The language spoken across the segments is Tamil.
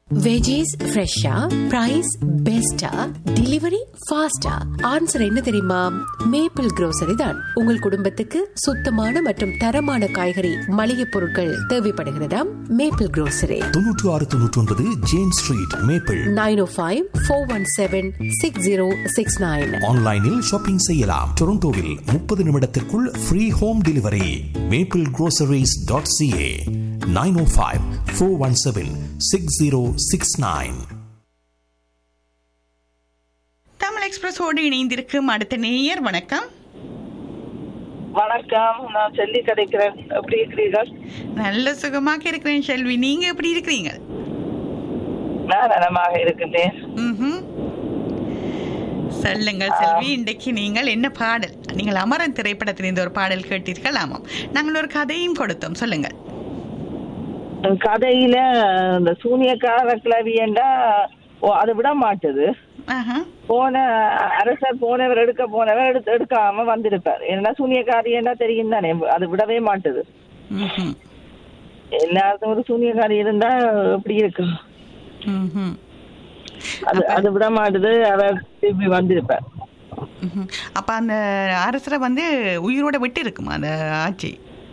வெஜிஸ் ஃப்ரெஷ்ஷா பிரைஸ் பெஸ்டா டெலிவரி ஃபாஸ்டா ஆன்சர் என்ன தெரியுமா மேப்பிள் grocery தான் உங்கள் குடும்பத்துக்கு சுத்தமான மற்றும் தரமான காய்கறி மளிகை பொருட்கள் தேவைப்படுகிறதாம் மேப்பிள் grocery தொன்னூற்று ஆறு தொன்னூற்றி ஒன்பது James street maple nine O five four one seven six zero six nine ஆன்லைனில் ஷாப்பிங் செய்யலாம் டொரண்டோவில் முப்பது நிமிடத்திற்குள் free home delivery maple groceries.ca dot CA nine O five four one seven six zero six nine Tamil எக்ஸ்பிரஸோடு இணைந்திருக்கும் அடுத்த நேயர் வணக்கம் வணக்கம் நான் செல்லி கிடைக்கிறேன் எப்படி இருக்கிறீர்கள் நல்ல சுகமாக இருக்கிறேன் செல்வி நீங்க எப்படி இருக்கிறீங்க நான் நலமாக இருக்கின்றேன் ம்ஹும். சொல்லுங்கள் செல்வி இன்றைக்கு நீங்கள் என்ன பாடல் நீங்கள் அமரன் திரைப்படத்திலிருந்து ஒரு பாடல் கேட்டீர்கள் ஆமாம் நாங்கள் ஒரு கதையும் கொடுத்தோம் சொல்லுங்கள் கதையில இந்த சூனியக்கார கிளவியண்டா ஓ, அதை விட மாட்டுது ஆஹா. போன அரசர் போனவர் எடுக்க போனவர் எடுத்து எடுக்காம வந்திருப்பார் ஏன்னா சூனியக்காரியண்டா தெரியும் தானே அது விடவே மாட்டுது ம்ஹும். எல்லாருக்கும் ஒரு சூனியக்காரி இருந்தா எப்படி இருக்கு ம்ஹும். அது அது விட மாட்டுது அவர் திருப்பி வந்திருப்பார் ம்ஹும். அப்ப அந்த அரசரை வந்து உயிரோட விட்டு இருக்குமா அந்த ஆட்சி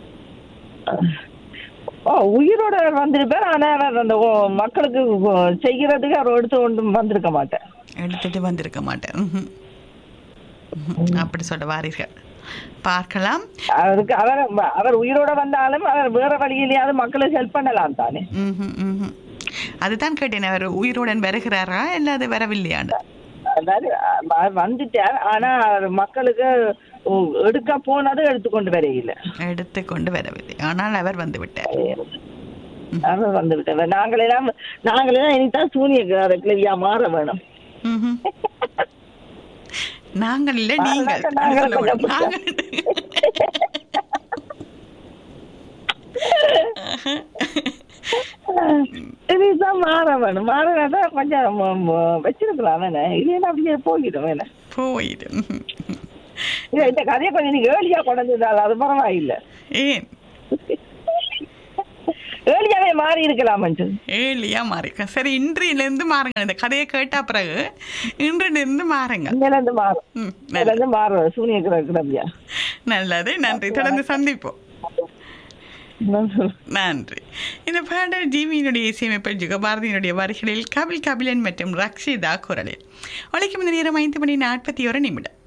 ஓ உயிரோட அவர் வந்திருப்பார் ஆனா அவர் அந்த ஓ, மக்களுக்கு ஓ, செய்யறதுக்கு அவர் எடுத்து கொண்டு வந்திருக்க மாட்டார் எடுத்துட்டு வந்திருக்க மாட்டேன் ம்ஹும். ம்ஹும். அப்படி சொல்ல வாரீர்கள் பார்க்கலாம் அவருக்கு அவர் அவர் உயிரோட வந்தாலும் அவர் வேற வழியிலேயாவது மக்களுக்கு ஹெல்ப் பண்ணலாம் தானே ம்ஹும், ம்ஹும். அதுதான் கேட்டேன் அவர் உயிருடன் வருகிறாரா இல்ல அது வரவில்லையாண்டு அதாவது அவர் வந்துட்டார் ஆனா அவர் மக்களுக்கு ஓ, எடுக்க போனது எடுத்துக்கொண்டு வரையில எடுத்து கொண்டு வரவில்லை ஆனால் அவர் வந்து விட்டார் அவர் வந்து விட்டார் நாங்களெல்லாம் நாங்களெல்லாம் இனிதான் சூனிய கிளவியா மாற வேணும் ம்ஹும். நாங்கள் இல்ல நீங்கள் நாங்கள் சொல்ல கொஞ்சம் வேணும். நாங்கள் இனிதான் மாற வேணும் மாறினாதான் கொஞ்சம் ம- ம- வச்சிருக்கலாம் வேணே இல்லைன்னா அப்படியே போயிடும் வேணே போயிடு ம்ஹும். இல்ல, இந்த கதையை கொஞ்சம் நீங்க ஏர்லியா கொண்டதுனால அது பரவாயில்லை ஏன் ஏர்லியாவே மாறி இருக்கலாம் ஏலியா மாறிக்க சரி இன்றிலிருந்து மாறுங்க இந்த கதையை கேட்ட பிறகு இன்றிலிருந்து மாறுங்க இங்க இருந்து மாறும் ம், இதுல இருந்து மாறும் சூனிய கிளவியா நல்லது நன்றி தொடர்ந்து சந்திப்போம் நன்றி இந்த பாடல் ஜிவியினுடைய இசையமைப்பில் ஜுகபாரதியினுடைய வரிகளில் கபில் கபிலன் மற்றும் ரக்ஷிதா குரலில் ஒழிக்கும் இந்த நேரம் ஐந்து மணி நாற்பத்தி ஒரு நிமிடம்